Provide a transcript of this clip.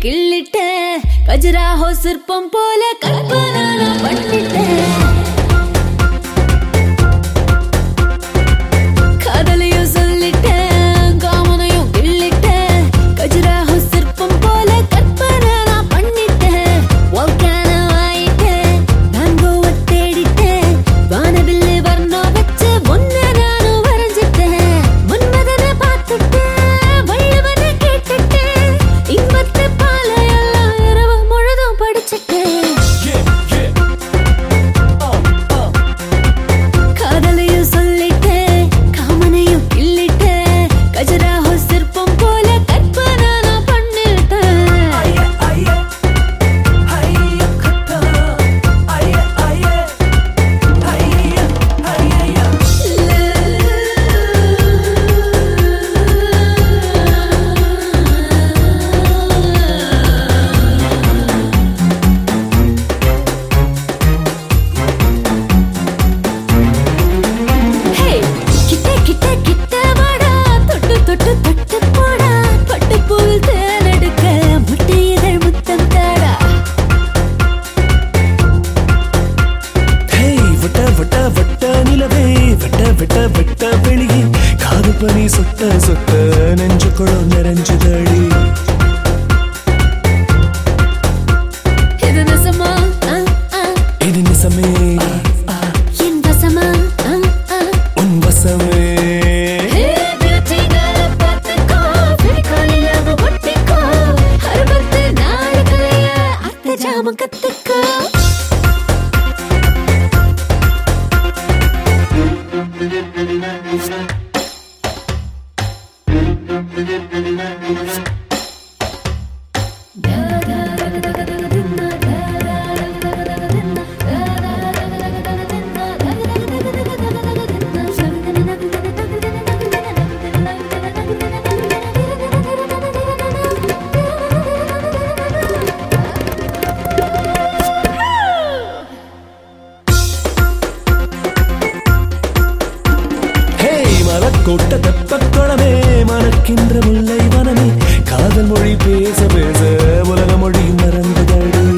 கிள்ளிட்டேன் கஜராஹோ சிற்பம் போல கற்பனை நான் பண்ணிட்டேன் காதலையும் சொல்லிட்டேன் காமனையும் கிள்ளிட்டேன் கஜராஹோ சிற்பம் போல கற்பனை நான் பண்ணிட்டேன் volcano ஆயிட்டேன் மேங்கோவை தேடிட்டேன் வானவில்லு வர்ணம் வச்சு ஒன்னு நானும் வரைஞ்சிட்டேன் மன்மதனை பார்த்துட்டேன் வள்ளுவனை கேட்டுட்டேன் இன்பத்து பாலையெல்லாம் இரவு முழுதும் படிச்சுட்டேன் காதலையும் சொல்லிட்டேன் காமனையும் கிள்ளிட்டேன் கஜராஹோ சிற்பம் போல கற்பனை நான் பண்ணிட்டேன் ஹே கிட்ட கிட்ட கிட்ட வாடா தொட்டு தொட்டு தொட்டு போடா பட்டு பூவில் தேனெடுக்க முட்டை இதழ் முத்தம் தாடா ஹேய் வட்ட வட்ட வட்ட நிலவே வெட்ட வெட்ட வெட்ட வெளியே காது பனி சொட்ட சொட்ட நெஞ்சுக்குள்ள நிறைஞ்சுதடி இது நெசமா ஆ, ஆ, இது நிசமே என் வசமா ஆ, ஆ. உன் வசமே ஹே beauty girl பார்த்துக்கோ, பிடிக்கலையா அவ ஒட்டிக்கோ. அறுபத்து நாலு கலைய அர்த்த ஜாமம் கத்துக்கோ ஹேய் மலக்கோட்ட தெப்பக்குளமே மணக்கின்ற முல்லை வனமே காதல் மொழி பேச பேச உலக மொழி மறந்துதடி